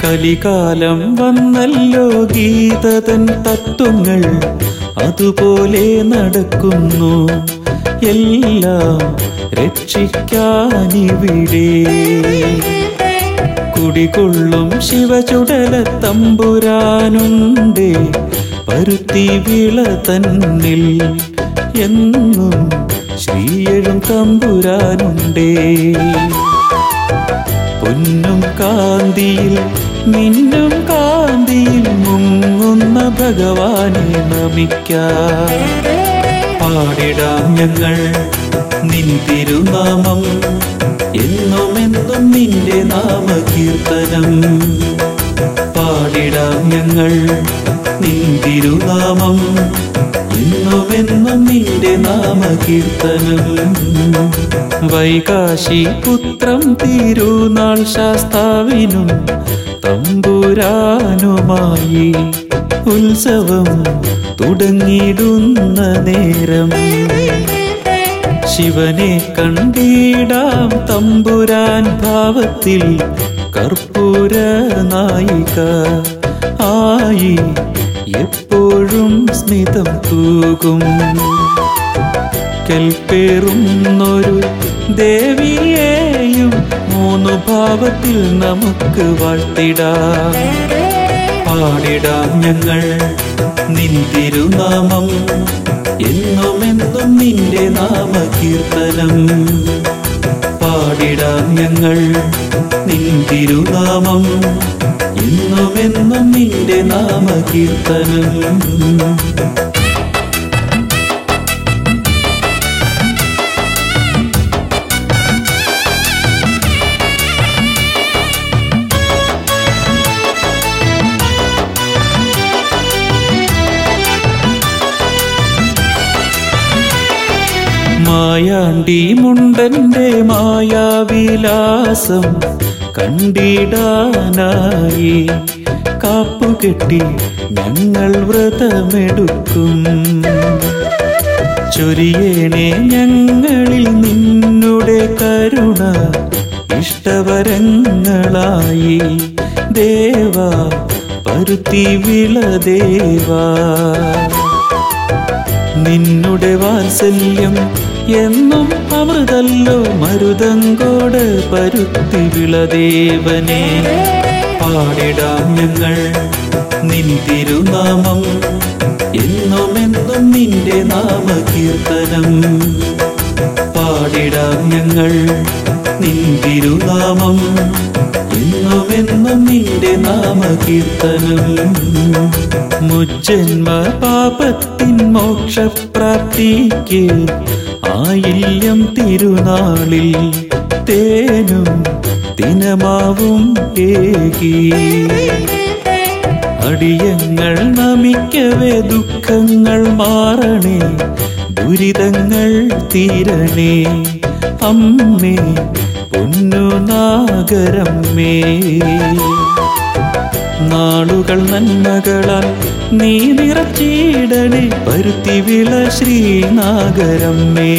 കലികാലം വന്നല്ലോ ഗീതതൻ തത്വങ്ങൾ അതുപോലെ നടക്കുന്നു എല്ലാം രക്ഷിക്കാനിവിടെ കുടികൊള്ളും ശിവചുടല തമ്പുരാനുണ്ടേ പരുത്തി വിള തന്നിൽ എന്നും ശ്രീയഴും തമ്പുരാനുണ്ടേ പൊന്നും കാന്തിയിൽ മിന്നും കാന്തിയിൽ മുങ്ങുന്ന ഭഗവാനെ നമിക്കാം പാടിടാം ഞങ്ങൾ നിൻ തിരുനാമം എന്നുമെന്നും നിന്റെ നാമകീർത്തനം പാടിടാം ഞങ്ങൾ നിൻ തിരുനാമം എന്നുമെന്നും നിന്റെ നാമകീർത്തനം വൈകാശി പുത്രം തിരുനാൾ ശാസ്താവിനും തമ്പുരാനുമായി ഉത്സവം തുടങ്ങിയിടുന്ന നേരം ശിവനെ കണ്ടിടാം തമ്പുരാൻ ഭാവത്തിൽ കർപ്പൂര നായിക ആയി എപ്പോഴും സ്മിതം തൂകും കൽപ്പേറുന്നൊരു ദേവിയെയും മൂന്നു ഭാവത്തിൽ നമുക്ക് വാഴ്ത്തിടാം പാടിടാം ഞങ്ങൾ നിൻ തിരുനാമം എന്നുമെന്നും നിന്റെ നാമകീർത്തനം പാടിടാം ഞങ്ങൾ നിൻ തിരുനാമം എന്നുമെന്നും നിന്റെ നാമകീർത്തനം മായാണ്ടി മുണ്ടന്റെ മായാവിലാസം കണ്ടിടാനായി കാപ്പുകെട്ടി ഞങ്ങൾ വ്രതമെടുക്കും ചൊരിയേണേ ഞങ്ങളിൽ നിന്നുടെ കരുണ ഇഷ്ടവരങ്ങളായി ദേവ പരുത്തി വിള ദേവാ നിന്നുടെ വാത്സല്യം എന്നും അമൃതല്ലോ മരുതങ്കോട് പരുത്തി വിളദേവനെ പാടിടാം ഞങ്ങൾ നിൻ തിരുനാമം എന്നുമെന്നും നിന്റെ നാമകീർത്തനം പാടിടാം ഞങ്ങൾ നിൻ തിരുനാമം എന്നുമെന്നും നിന്റെ നാമകീർത്തനം മുജ്ജന്മ പാപത്തിൻ മോക്ഷപ്രാപ്തിക്ക് ആയില്യം തിരുനാളിൽ തേനും ദിനമാവും ഏകി അടിയങ്ങൾ നമിക്കവേ ദുഃഖങ്ങൾ മാറണേ ദുരിതങ്ങൾ തീരണേ അമ്മേ പൊന്നു നാഗരമ്മേ നാളുകൾ നന്മകളാൽ നീ നിറച്ചിടണേ പരുത്തി വിള ശ്രീനാഗരമ്മേ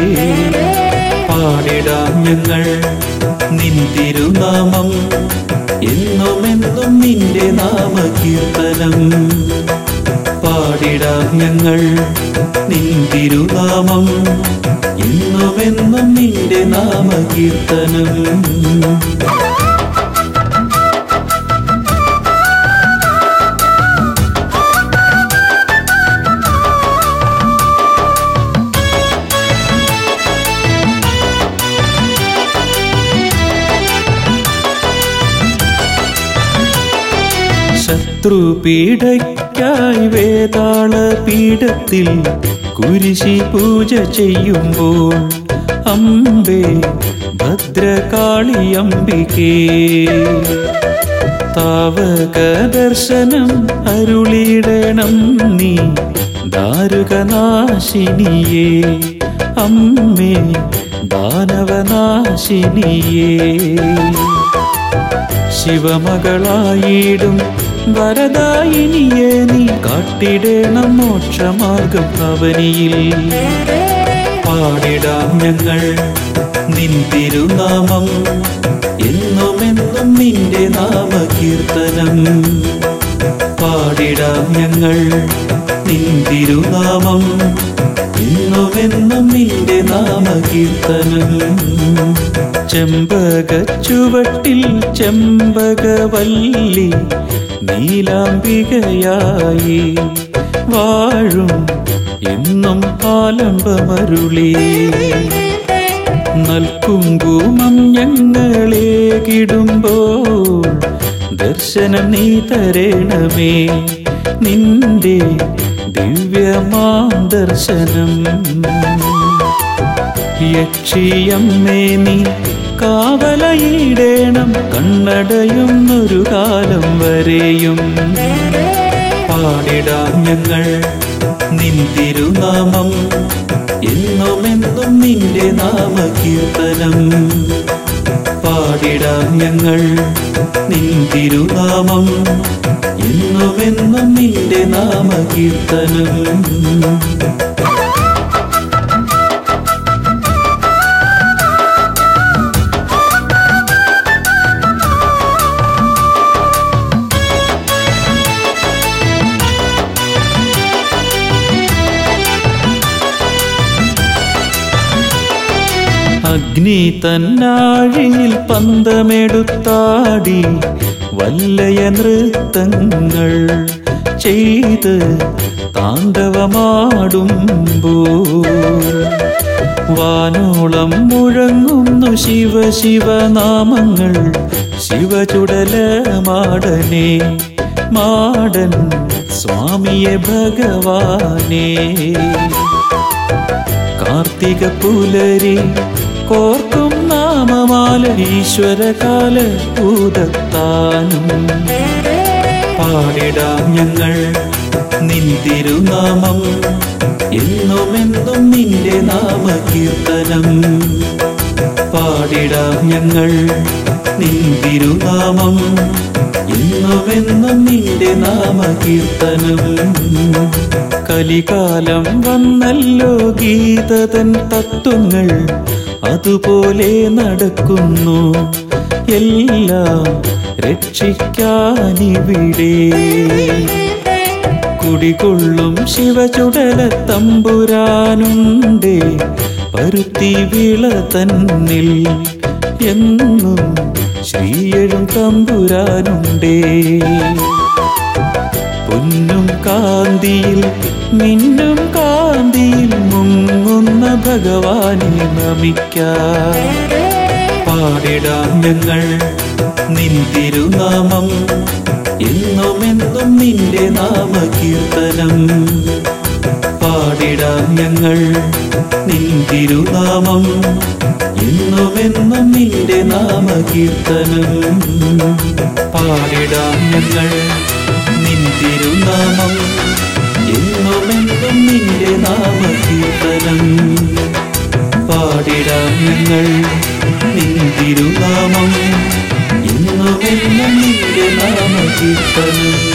പാടിടാം ഞങ്ങൾ നിൻ തിരുനാമം എന്നുമെന്നും നിന്റെ നാമകീർത്തനം പാടിടാം ഞങ്ങൾ നിൻ തിരുനാമം എന്നുമെന്നും നിന്റെ നാമകീർത്തനം ശത്രു പീഡയ്ക്കായി വേതാള പീഠത്തിൽ കുരിശി പൂജ ചെയ്യുമ്പോൾ അമ്പേ ഭദ്രകാളി അംബികേ താവക ദർശനം അരുളിടണം നീ ദാരുകനാശിനിയേ അമ്മേ ദാനവനാശിനിയേ ശിവമകളായിടും വരദായിനിയെ നീ കാട്ടിടേണം മോക്ഷമാർഗം അവനിയിൽ പാടിടാം ഞങ്ങൾ നിൻ തിരുനാമം എന്നുമെന്നും നിന്റെ നാമകീർത്തനം പാടിടാം ഞങ്ങൾ നിൻ തിരുനാമം എന്നുമെന്നും നിന്റെ നാമകീർത്തനം ചെമ്പക ചുവട്ടിൽ ചെമ്പകവല്ലി നീലാംബികയായി വാഴും എന്നും ആലംബമരുളി നൽകുങ്കുമം ഞങ്ങളേകിടുമ്പോൾ ദർശനം നീ തരണമേ നിന്റെ ദിവ്യമാം ദർശനം യക്ഷിയമ്മേ നീ കാവലയിടേണം കണ്ണടയുന്നൊരു കാലം വരെയും പാടിടാം ഞങ്ങൾ നിൻ തിരുനാമം എന്നുമെന്നും നിന്റെ നാമകീർത്തനം പാടിടാം ഞങ്ങൾ നിൻ തിരുനാമം എന്നുമെന്നും നിന്റെ നാമകീർത്തനം അഗ്നി തന്നാഴിയിൽ പന്തമെടുത്താടി വല്ലയ നൃത്തങ്ങൾ ചെയ്ത് താണ്ഡവമാടുമ്പോൾ വാനോളം മുഴങ്ങുന്നു ശിവ ശിവനാമങ്ങൾ ശിവചുടല മാടനെ മാടൻ സ്വാമിയെ ഭഗവാനേ കാർത്തിക പുലരി കോർക്കും നാമമാല ഈശ്വരകാല ഭൂതത്താനും പാടിടാം ഞങ്ങൾ നിൻ തിരുനാമം എന്നുമെന്നും നിന്റെ നാമകീർത്തനം പാടിടാം ഞങ്ങൾ നിൻ തിരുനാമം എന്നുമെന്നും നിന്റെ നാമകീർത്തനം കലികാലം വന്നല്ലോ ഗീതതൻ തത്വങ്ങൾ അതുപോലെ നടക്കുന്നു എല്ലാം രക്ഷിക്കാനിവിടെ കുടികൊള്ളും ശിവചുടല തമ്പുരാനുണ്ടേ പരുത്തി വിള തന്നിൽ എന്നും ശ്രീയഴും തമ്പുരാനുണ്ടേ പൊന്നും കാന്തിയിൽ മിന്നും കാന്തിയിൽ മുങ്ങുന്ന ഭഗവാനെ നമിക്കാം പാടിടാം ഞങ്ങൾ നിൻ തിരുനാമം എന്നുമെന്നും നിന്റെ നാമകീർത്തനം പാടിടാം ഞങ്ങൾ നിൻ തിരുനാമം എന്നുമെന്നും നിന്റെ നാമകീർത്തനം പാടിടാം ഞങ്ങൾ നിൻ തിരുനാമം എന്നുമെന്നും നിന്റെ നാമകീർത്തനം പാടിടാം ഞങ്ങൾ നിൻ തിരുനാമം എന്നുമെന്നും നിന്റെ നാമകീർത്തനം